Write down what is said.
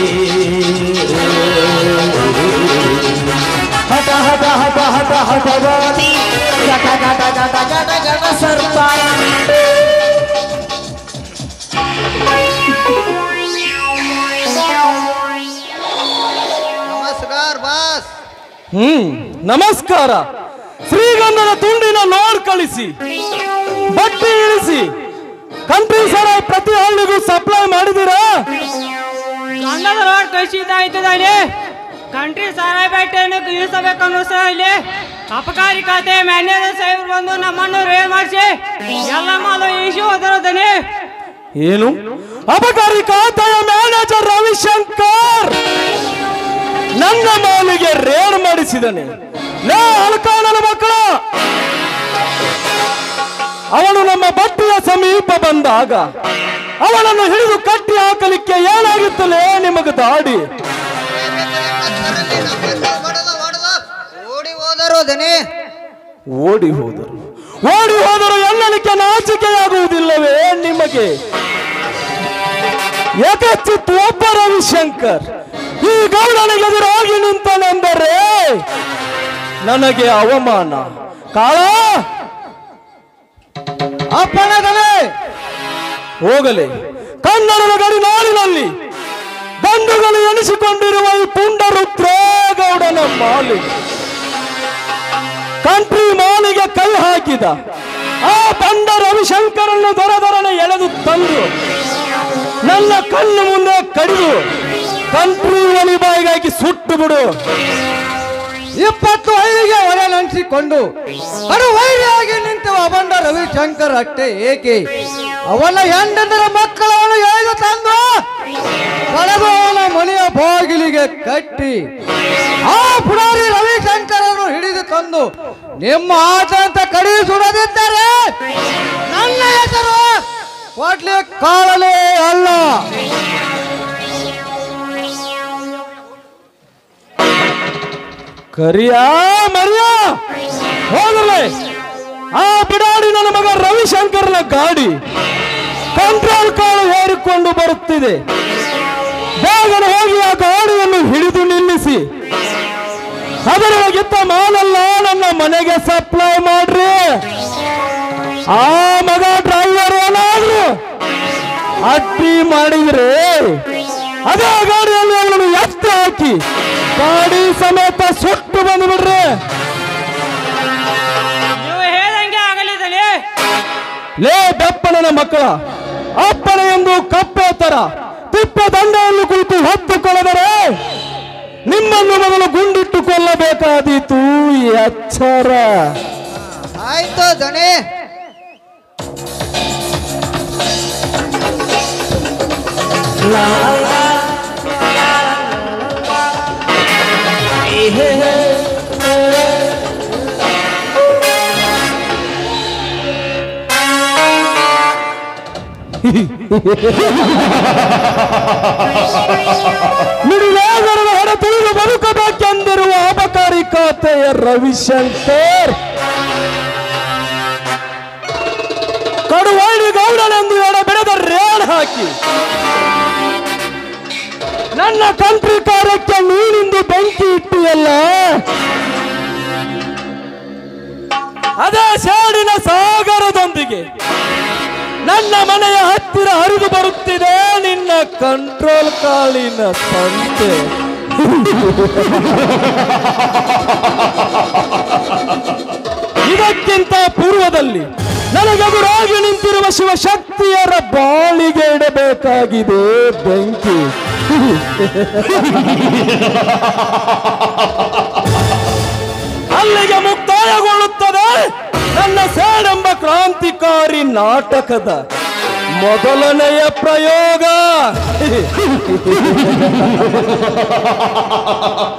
ಹಠ ಹಠ ಹಠ ಹಠ ಹಠವಾದಿ ಗಟ ಗಟ ಗಟ ಗಟ ಗಟ ಸರ್ಪ ನಮಸ್ಕಾರ ಬಾಸ್ ಹ್ಮ್ ನಮಸ್ಕಾರ ಶ್ರೀಗಂಧದ ತುಂಡಿನ ಲೋಡ್ ಕಳಿಸಿ ಬಟ್ಟೆ ಇಳಿಸಿ ಕಂಟ್ರಿ ಸರ ಪ್ರತಿ ಹಳ್ಳಿಗೂ ಸಪ್ಲೈ ಮಾಡಿದ್ದೀರಾ ಗಂಧದ ರೋಡ್ ಕಳಿಸಿದ್ದಾಯ್ತದಲ್ಲಿ ಕಂಟ್ರಿ ಸಾರಾಯಿ ಬೇಟೆಯನ್ನು ಇಳಿಸಬೇಕನ್ನೋ ಸಹ ಇಲ್ಲಿ ಅಪಕಾರಿ ಖಾತೆ ಮ್ಯಾನೇಜರ್ ಸಾಹೇಬ್ರು ಬಂದು ನಮ್ಮನ್ನು ರೇವ್ ಮಾಡಿಸಿ ಎಲ್ಲ ಮಾಲು ಇಳಿಸಿ ಹೋದರದನಿ ಏನು ಅಬಕಾರಿ ಖಾತೆಯ ಮ್ಯಾನೇಜರ್ ರವಿಶಂಕರ್ ನನ್ನ ಮಾಲಿಗೆ ರೇಡ್ ಮಾಡಿಸಿದನೆ ಲೇ ಅಲ್ಕಾನನ ಮಕ್ಕಳ ಅವನು ನಮ್ಮ ಬಟ್ಟೆಯ ಸಮೀಪ ಬಂದಾಗ ಅವನನ್ನು ಹಿಡಿದು ಕಟ್ಟಿ ಹಾಕಲಿಕ್ಕೆ ಏನಾಗಿತ್ತಲೇ ನಿಮಗೆ ದಾಡಿ ಹೊಡೆದ ಹೊಡೆದ ಓಡಿ ಹೋದರು ದನಿ ಓಡಿ ಹೋದರು ಓಡಿ ಹೋದರು ಎನ್ನಲಿಕ್ಕೆ ನಾಚಿಕೆಯಾಗುವುದಿಲ್ಲವೇ ನಿಮಗೆ ಏಕಚಿತ್ ಒಬ್ಬ ರವಿಶಂಕರ್ ಈ ಗೌಡನಿಗೆ ಎದುರಾಗಿ ನಿಂತನೆಂದರೆ ನನಗೆ ಅವಮಾನ ಕಾಳ ಅಪ್ಪಣಗಲೇ ಹೋಗಲಿ ಕನ್ನಡದ ಗಡಿ ನಾಡಿನಲ್ಲಿ ಬಂಧುಗಳು ಎನಿಸಿಕೊಂಡಿರುವ ಈ ಪುಂಡರುದ್ರೇಗೌಡನ ಮಾಲಿ ಕಂಟ್ರಿ ಮಾಲಿಗೆ ಕೈ ಹಾಕಿದ ಆ ಬಂಡ ರವಿಶಂಕರನ್ನು ದೊರದೊರನೆ ಎಳೆದು ತಂದು ನನ್ನ ಕಣ್ಣು ಮುಂದೆ ಕಡಿದು ಕಂಟ್ರಿ ಒಲಿ ಬಾಯಿಗಾಗಿ ಸುಟ್ಟು ಬಿಡು ಇಪ್ಪತ್ತು ಐದಿಗೆ ಹೊರೆ ನೆನೆಸಿಕೊಂಡು ಅದು ವೈರಿಯಾಗಿ ನಿಂತು ಅಬಂಡ ರವಿಶಂಕರ್ ಅಷ್ಟೇ ಏಕೆ ಅವನ ಹೆಂಡಂದರ ಮಕ್ಕಳನ್ನು ಎಳೆದು ತಂದು ಪಡೆದು ಅವನ ಮನೆಯ ಬಾಗಿಲಿಗೆ ಕಟ್ಟಿ ಆ ಪುಡಾರಿ ರವಿಶಂಕರನ್ನು ಹಿಡಿದು ತಂದು ನಿಮ್ಮ ಆಟ ಅಂತ ಕಡಿ ಸುಡದಿದ್ದರೆ ನನ್ನ ಹೆಸರು ಕೊಡ್ಲಿ ಕಾಳಲೇ ಅಲ್ಲ ಕರಿಯ ಮರಿಯ ಹೋಗಲೇ ಆ ಬಿಡಾಡಿ ನನ್ನ ಮಗ ರವಿಶಂಕರ್ನ ಗಾಡಿ ಕಂಟ್ರೋಲ್ ಕಾಳು ಹೇರಿಕೊಂಡು ಬರುತ್ತಿದೆ ಬೇಗನೆ ಹೋಗಿ ಆ ಗಾಡಿಯನ್ನು ಹಿಡಿದು ನಿಲ್ಲಿಸಿ ಅದರೊಳಗಿದ್ದ ಮಾಲೆಲ್ಲ ನನ್ನ ಮನೆಗೆ ಸಪ್ಲೈ ಮಾಡ್ರಿ ಆ ಮಗ ಡ್ರೈವರ್ ಏನಾದ್ರು ಅಡ್ಡಿ ಮಾಡಿದ್ರೆ ಅದೇ ಗಾಡಿಯಲ್ಲಿ ಅವನನ್ನು ಎತ್ತ ಹಾಕಿ ಗಾಡಿ ಸಮೇತ ಸುಟ್ಟು ಬಂದ್ಬಿಡ್ರಿ ನೀವು ಹೇಳ್ದಂಗೆ ಆಗಲಿದನಿ ಲೇ ಬೆಪ್ಪನನ ಮಕ್ಕಳ ಅಪ್ಪನ ಎಂದು ಕಪ್ಪೆ ತರ ತಿಪ್ಪೆ ದಂಡೆಯನ್ನು ಕುಳಿತು ಹೊತ್ತು ಕೊಳೆದರೆ ನಿಮ್ಮನ್ನು ಮೊದಲು ಗುಂಡಿಟ್ಟು ಕೊಲ್ಲಬೇಕಾದೀತು ಎಚ್ಚರ ಆಯ್ತು ದನಿ ಮಿಡಿಲಾಗರದ ಹೊರ ತಿಳಿದು ಬದುಕಬೇಕೆಂದಿರುವ ಅಬಕಾರಿ ಖಾತೆಯ ರವಿಶಂಕರ್ ಕಡುವಾಡಿ ಗೌಡನೆಂದು ಎಡ ಬೆಳೆದ ರೇಡ್ ಹಾಕಿ ನನ್ನ ಕಂಟ್ರಿ ಕಾರ್ಯಕ್ಕೆ ನೀನಿಂದು ಬೆಂಕಿ ಇಟ್ಟಿಯಲ್ಲ ಅದೇ ಸೇಡಿನ ಸಾಗರದೊಂದಿಗೆ ನನ್ನ ಮನೆಯ ಹತ್ತಿರ ಹರಿದು ಬರುತ್ತಿದೆ ನಿನ್ನ ಕಂಟ್ರೋಲ್ ಕಾಳಿನ ಸಂತೆ ಇದಕ್ಕಿಂತ ಪೂರ್ವದಲ್ಲಿ ನನಗೆದುರಾಗಿ ನಿಂತಿರುವ ಶಿವಶಕ್ತಿಯರ ಬಾಳಿಗೆ ಇಡಬೇಕಾಗಿದೆ ಬೆಂಕಿ ಅಲ್ಲಿಗೆ ಮುಕ್ತಾಯಗೊಳ್ಳುತ್ತದೆ ನನ್ನ ಸೇಡೆಂಬ ಕ್ರಾಂತಿಕಾರಿ ನಾಟಕದ ಮೊದಲನೆಯ ಪ್ರಯೋಗ